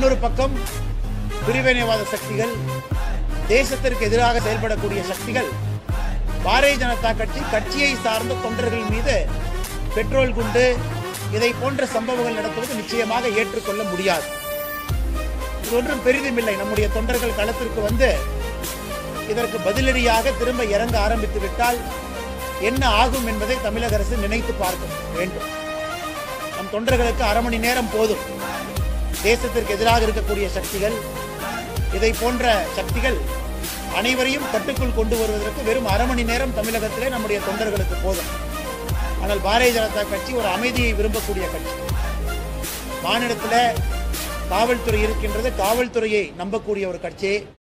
இன்னொரு பக்கம் பிரிவினைவாத சக்திகள் தேசத்திற்கு எதிராக செயல்படக்கூடிய சக்திகள் பாரதிய ஜனதா கட்சி கட்சியை சார்ந்த தொண்டர்கள் மீது பெட்ரோல் குண்டு இதை போன்ற சம்பவங்கள் நடத்துவது நிச்சயமாக ஏற்றுக்கொள்ள முடியாது இது ஒன்றும் பெரிதுமில்லை நம்முடைய தொண்டர்கள் களத்திற்கு வந்து இதற்கு பதிலடியாக திரும்ப இறங்க ஆரம்பித்து விட்டால் என்ன ஆகும் என்பதை தமிழக அரசு நினைத்து பார்க்க வேண்டும் நம் தொண்டர்களுக்கு அரை மணி நேரம் போதும் தேசத்திற்கு எதிராக இருக்கக்கூடிய சக்திகள் இதை போன்ற சக்திகள் அனைவரையும் கட்டுக்குள் கொண்டு வருவதற்கு வெறும் அரை மணி நேரம் தமிழகத்திலே நம்முடைய தொண்டர்களுக்கு போதும் ஆனால் பாரதிய ஜனதா கட்சி ஒரு அமைதியை விரும்பக்கூடிய கட்சி மாநிலத்தில் காவல்துறை இருக்கின்றது காவல்துறையை நம்பக்கூடிய ஒரு கட்சி